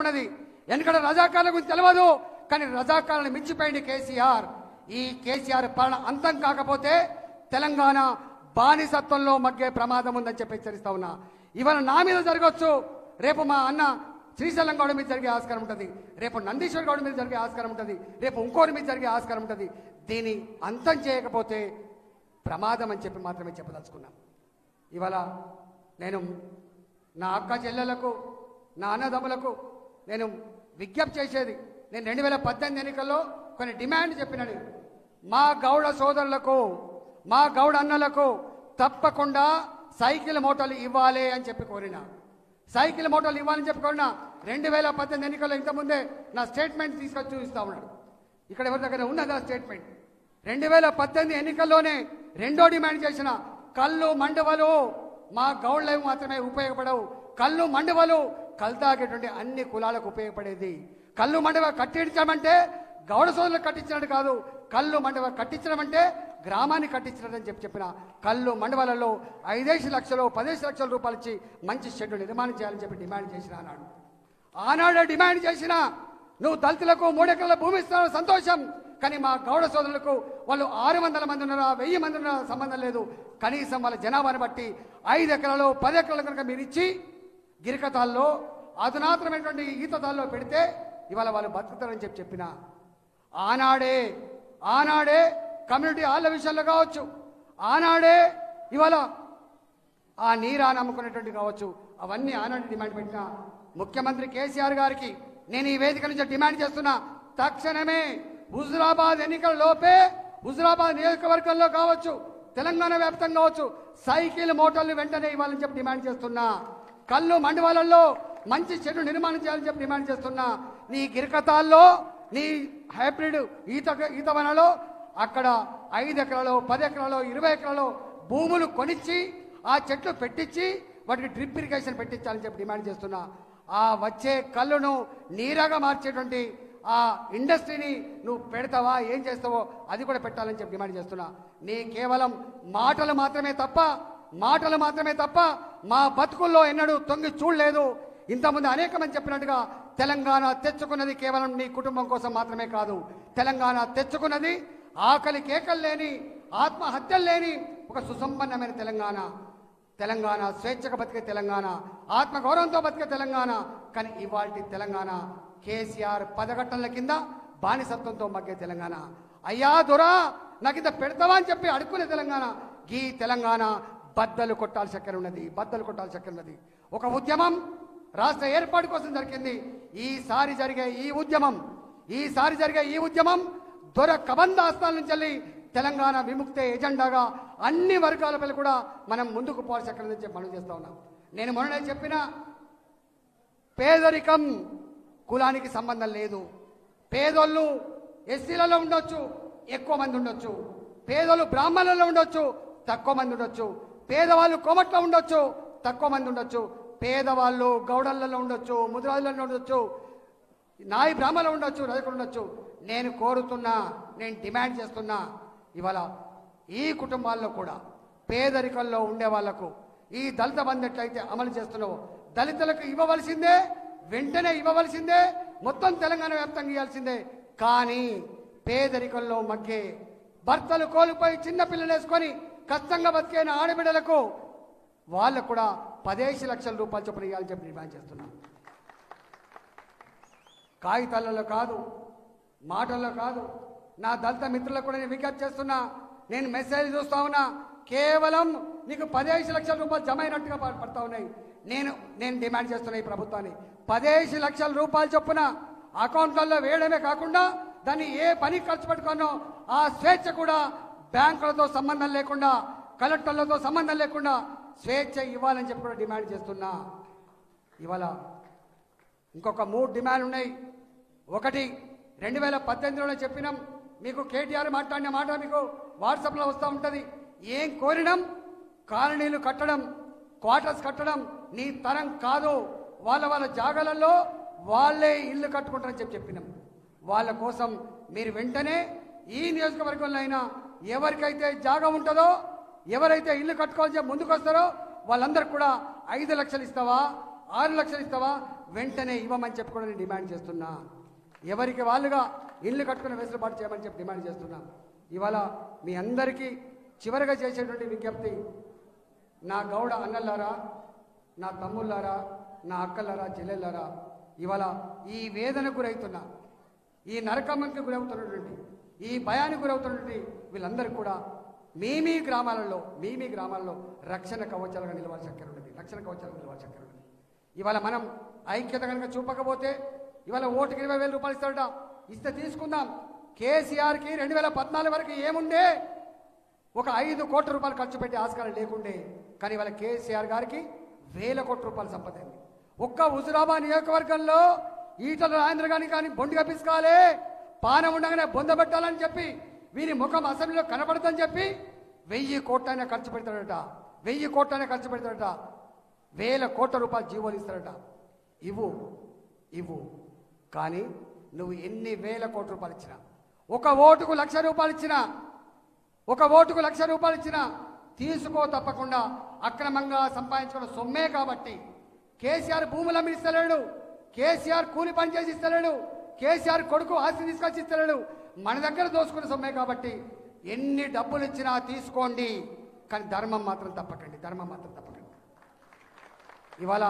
ఉన్నది ఎందుకంటే రజాకార్ల గురించి తెలియదు కానీ రజాకారులను మించిపోయింది కేసీఆర్ ఈ కేసీఆర్ పాలన అంతం కాకపోతే తెలంగాణ బానిసత్వంలో మగ్గే ప్రమాదం ఉందని చెప్పి హెచ్చరిస్తా ఉన్నా ఇవాళ నా మీద జరగవచ్చు రేపు మా అన్న శ్రీశైలం గౌడ మీద జరిగే ఆస్కారం ఉంటుంది రేపు నందీశ్వర్ గౌడ మీద జరిగే ఆస్కారం ఉంటుంది రేపు ఇంకోరి మీద జరిగే ఆస్కారం ఉంటుంది దీన్ని అంతం చేయకపోతే ప్రమాదం అని చెప్పి మాత్రమే చెప్పదలుచుకున్నాం ఇవాళ నేను నా అక్క చెల్లెలకు నా అన్నదమ్ములకు నేను విజ్ఞప్తి చేసేది నేను రెండు వేల పద్దెనిమిది ఎన్నికల్లో కొన్ని డిమాండ్ చెప్పినది మా గౌడ సోదరులకు మా గౌడ అన్నలకు తప్పకుండా సైకిల్ మోటార్లు ఇవ్వాలి అని చెప్పి కోరిన సైకిల్ మోటార్లు ఇవ్వాలని చెప్పి కోరిన రెండు వేల పద్దెనిమిది ఎన్నికల్లో ఇంతకుముందే నా స్టేట్మెంట్ తీసుకొచ్చి చూపిస్తా ఉన్నాడు ఇక్కడ ఎవరి దగ్గర ఉన్నదా స్టేట్మెంట్ రెండు వేల పద్దెనిమిది ఎన్నికల్లోనే రెండో డిమాండ్ చేసిన కళ్ళు మండువలు మా గౌడ్లకు మాత్రమే ఉపయోగపడవు కళ్ళు మండువలు కళ్ళు తాగేటువంటి అన్ని కులాలకు ఉపయోగపడేది కళ్ళు మండవ కట్టించమంటే గౌడ సోదరులకు కట్టించినట్టు కాదు కళ్ళు మండవ కట్టించడం అంటే గ్రామాన్ని కట్టించినట్టు అని చెప్పి చెప్పిన కళ్ళు మండవాలలో ఐదేసి లక్షలు పదేసి లక్షల రూపాయలు ఇచ్చి మంచి షెడ్ నిర్మాణం చేయాలని చెప్పి డిమాండ్ చేసిన అన్నాడు ఆనాడు డిమాండ్ చేసిన నువ్వు దళితులకు మూడెకరాల భూమి ఇస్తున్నావు సంతోషం కానీ మా గౌడ సోదరులకు వాళ్ళు ఆరు వందల మంది ఉన్నారా వెయ్యి మంది ఉన్నారా సంబంధం లేదు కనీసం వాళ్ళ జనాభాను బట్టి ఐదు ఎకరాలు పది ఎకరాలు కనుక మీరు ఇచ్చి గిరికతాల్లో అధునాతనమైనటువంటి ఈతతాల్లో పెడితే ఇవాళ వాళ్ళు బతుకుతారని చెప్పి చెప్పిన ఆనాడే ఆనాడే కమ్యూనిటీ హాల్ల విషయంలో కావచ్చు ఆనాడే ఇవాళ ఆ నీరా నమ్ముకునేటువంటి కావచ్చు అవన్నీ ఆనాడు డిమాండ్ పెట్టిన ముఖ్యమంత్రి కేసీఆర్ గారికి నేను ఈ వేదిక నుంచి డిమాండ్ చేస్తున్నా తక్షణమే హుజురాబాద్ ఎన్నికల లోపే హుజురాబాద్ నియోజకవర్గంలో కావచ్చు తెలంగాణ వ్యాప్తంగా కావచ్చు సైకిల్ మోటార్లు వెంటనే ఇవ్వాలని చెప్పి డిమాండ్ చేస్తున్నా కళ్ళు మండవాలలో మంచి చెడు నిర్మాణం చేయాలని చెప్పి డిమాండ్ చేస్తున్నా నీ గిరికతాల్లో నీ హైబ్రిడ్ ఈత ఈతవనలో అక్కడ ఐదు ఎకరాలు పది ఎకరాలు ఇరవై ఎకరాలు భూములు కొనిచ్చి ఆ చెట్లు పెట్టించి వాటికి డ్రిప్ ఇరిగేషన్ పెట్టించాలని చెప్పి డిమాండ్ చేస్తున్నా ఆ వచ్చే కళ్ళును నీరాగా మార్చేటువంటి ఆ ఇండస్ట్రీని నువ్వు పెడతావా ఏం చేస్తావో అది కూడా పెట్టాలని చెప్పి డిమాండ్ చేస్తున్నా నీ కేవలం మాటలు మాత్రమే తప్ప మాటలు మాత్రమే తప్ప మా బతుకుల్లో ఎన్నడూ తొంగి చూడలేదు ఇంతకుముందు అనేక మంది చెప్పినట్టుగా తెలంగాణ తెచ్చుకున్నది కేవలం నీ కుటుంబం కోసం మాత్రమే కాదు తెలంగాణ తెచ్చుకున్నది ఆకలి కేకలు లేని ఆత్మహత్యలు లేని ఒక సుసంపన్నమైన తెలంగాణ తెలంగాణ స్వేచ్ఛగా బతికే తెలంగాణ ఆత్మగౌరవంతో బతికే తెలంగాణ కానీ ఇవాళ తెలంగాణ కేసీఆర్ పదఘట్టల కింద బానిసత్వంతో మగ్గే తెలంగాణ అయ్యా దొరా నాకు ఇంత పెడతావా అని చెప్పి అడుక్కునే తెలంగాణ ఈ తెలంగాణ బద్దలు కొట్టాల్సి చక్కెర ఉన్నది బద్దలు కొట్టాల్సి చక్కెర ఉన్నది ఒక ఉద్యమం రాష్ట్ర ఏర్పాటు కోసం జరిగింది ఈసారి జరిగే ఈ ఉద్యమం ఈసారి జరిగే ఈ ఉద్యమం దొర కబంధ హస్తాల నుంచి వెళ్ళి తెలంగాణ విముక్తే ఎజెండాగా అన్ని వర్గాలపై కూడా మనం ముందుకు పోవాల్సి అక్కడ నుంచి మనం చేస్తా ఉన్నాం నేను మొన్ననే చెప్పిన పేదరికం కులానికి సంబంధం లేదు పేదోళ్ళు ఎస్సీలలో ఉండొచ్చు ఎక్కువ మంది ఉండొచ్చు పేదోళ్ళు బ్రాహ్మణులలో ఉండొచ్చు తక్కువ మంది ఉండొచ్చు పేదవాళ్ళు కోమట్లో ఉండొచ్చు తక్కువ మంది ఉండొచ్చు పేదవాళ్ళు గౌడలలో ఉండొచ్చు ముద్రాజులలో ఉండొచ్చు నాయి బ్రాహ్మణులు ఉండొచ్చు రజకులు ఉండొచ్చు నేను కోరుతున్నా నేను డిమాండ్ చేస్తున్నా ఇవాళ ఈ కుటుంబాల్లో కూడా పేదరికంలో ఉండే వాళ్లకు ఈ దళిత బంధు ఎట్లయితే అమలు చేస్తున్నావో దళితులకు ఇవ్వవలసిందే వెంటనే ఇవ్వవలసిందే మొత్తం తెలంగాణ వ్యాప్తంగా ఇవ్వాల్సిందే కానీ పేదరికంలో మగ్గే భర్తలు కోల్పోయి చిన్న పిల్లలు వేసుకొని కష్టంగా బతికైన ఆడబిడ్డలకు వాళ్ళకు కూడా పదేసి లక్షల రూపాయలు చొప్పున ఇవ్వాలని చెప్పి డిమాండ్ చేస్తున్నాను కాగితాలలో కాదు మాటల్లో కాదు నా దళిత మిత్రులకు కూడా నేను విజ్ఞప్తి చేస్తున్నా నేను మెసేజ్ చూస్తా ఉన్నా కేవలం నీకు పదేసి లక్షల రూపాయలు జమ అయినట్టుగా ప- పడతా ఉన్నాయి నేను నేను డిమాండ్ చేస్తున్నా ఈ ప్రభుత్వాన్ని పదేసి లక్షల రూపాయలు చొప్పున అకౌంట్లలో వేయడమే కాకుండా దాన్ని ఏ పని ఖర్చు పెట్టుకున్నో ఆ స్వేచ్ఛ కూడా బ్యాంకులతో సంబంధం లేకుండా కలెక్టర్లతో సంబంధం లేకుండా స్వేచ్ఛ ఇవ్వాలని చెప్పి కూడా డిమాండ్ చేస్తున్నా ఇవాళ ఇంకొక మూడు డిమాండ్ ఉన్నాయి ఒకటి రెండు వేల పద్దెనిమిదిలో చెప్పినాం మీకు కేటీఆర్ మాట్లాడిన మాట మీకు వాట్సాప్లో వస్తూ ఉంటుంది ఏం కోరినాం కాలనీలు కట్టడం క్వార్టర్స్ కట్టడం నీ తరం కాదు వాళ్ళ వాళ్ళ జాగాలలో వాళ్ళే ఇల్లు కట్టుకుంటారని చెప్పి చెప్పినాం వాళ్ళ కోసం మీరు వెంటనే ఈ నియోజకవర్గంలో అయినా ఎవరికైతే జాగా ఉంటుందో ఎవరైతే ఇల్లు కట్టుకోవాలని చెప్పి ముందుకు వస్తారో వాళ్ళందరికి కూడా ఐదు లక్షలు ఇస్తావా ఆరు లక్షలు ఇస్తావా వెంటనే ఇవ్వమని చెప్పి కూడా నేను డిమాండ్ చేస్తున్నా ఎవరికి వాళ్ళుగా ఇల్లు కట్టుకుని వెసులుబాటు చేయమని చెప్పి డిమాండ్ చేస్తున్నా ఇవాళ మీ అందరికీ చివరిగా చేసేటువంటి విజ్ఞప్తి నా గౌడ అన్నలారా నా తమ్ముళ్ళారా నా అక్కలారా చెల్లెళ్ళారా ఇవాళ ఈ వేదనకు గురవుతున్నా ఈ నరకమ్మకి గురవుతున్నటువంటి ఈ భయానికి గురవుతున్నటువంటి వీళ్ళందరికీ కూడా మీ మీ గ్రామాలలో మీ మీ గ్రామాల్లో రక్షణ కవచాలుగా నిలవాల్సి అక్కడ ఉన్నది రక్షణ కవచాలుగా నిలవాల్సి అక్కడ ఉన్నది ఇవాళ మనం ఐక్యత కనుక చూపకపోతే ఇవాళ ఓటుకి ఇరవై వేల రూపాయలు ఇస్తాడట ఇస్తే తీసుకుందాం కేసీఆర్కి రెండు వేల పద్నాలుగు వరకు ఏముండే ఒక ఐదు కోట్ల రూపాయలు ఖర్చు పెట్టే ఆస్కారం లేకుండే కానీ వాళ్ళ కేసీఆర్ గారికి వేల కోట్ల రూపాయలు సంపద ఉంది ఒక్క హుజురాబాద్ నియోజకవర్గంలో ఈటల రాజేంద్ర గారిని కానీ బొండిగా పిసుకాలే పానం ఉండగానే బొందబెట్టాలని చెప్పి వీరి ముఖం అసెంబ్లీలో కనపడదని చెప్పి వెయ్యి కోట్లైనా ఖర్చు పెడతాడట వెయ్యి కోట్లైనా ఖర్చు పెడతాడట వేల కోట్ల రూపాయలు జీవోలు ఇస్తాడట ఇవ్వు ఇవ్వు కానీ నువ్వు ఎన్ని వేల కోట్ల రూపాయలు ఇచ్చినా ఒక ఓటుకు లక్ష రూపాయలు ఇచ్చినా ఒక ఓటుకు లక్ష రూపాయలు ఇచ్చినా తీసుకో తప్పకుండా అక్రమంగా సంపాదించుకున్న సొమ్మే కాబట్టి కేసీఆర్ భూములు అమ్మి ఇస్తలేడు కేసీఆర్ కూలి పని చేసి ఇస్తలేడు కేసీఆర్ కొడుకు ఆస్తి తీసుకొచ్చి ఇస్తలేడు మన దగ్గర దోసుకున్న సొమ్మే కాబట్టి ఎన్ని డబ్బులు ఇచ్చినా తీసుకోండి కానీ ధర్మం మాత్రం తప్పకండి ధర్మం మాత్రం తప్పకండి ఇవాళ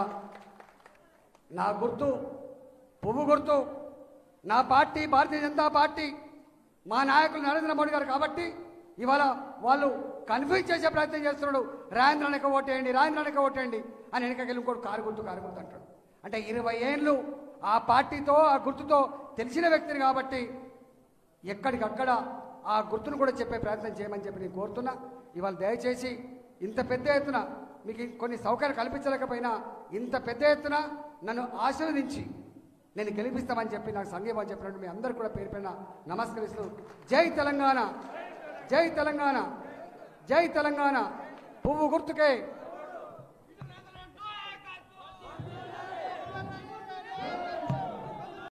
నా గుర్తు పువ్వు గుర్తు నా పార్టీ భారతీయ జనతా పార్టీ మా నాయకులు నరేంద్ర మోడీ గారు కాబట్టి ఇవాళ వాళ్ళు కన్ఫ్యూజ్ చేసే ప్రయత్నం చేస్తున్నాడు రాజేంద్రానికి ఓటేయండి రాజేంద్రానికి ఓటేయండి అని వెనకకెళ్ళి ఇంకోటి కారు గుర్తు కారు గుర్తు అంటాడు అంటే ఇరవై ఏళ్ళు ఆ పార్టీతో ఆ గుర్తుతో తెలిసిన వ్యక్తిని కాబట్టి ఎక్కడికక్కడ ఆ గుర్తును కూడా చెప్పే ప్రయత్నం చేయమని చెప్పి నేను కోరుతున్నా ఇవాళ దయచేసి ఇంత పెద్ద ఎత్తున మీకు కొన్ని సౌకర్యాలు కల్పించలేకపోయినా ఇంత పెద్ద ఎత్తున నన్ను ఆశీర్వదించి నేను గెలిపిస్తామని చెప్పి నాకు సంఘీభావం చెప్పినట్టు మీ అందరూ కూడా పేరు పైన నమస్కరిస్తూ జై తెలంగాణ జై తెలంగాణ జై తెలంగాణ పువ్వు గుర్తుకే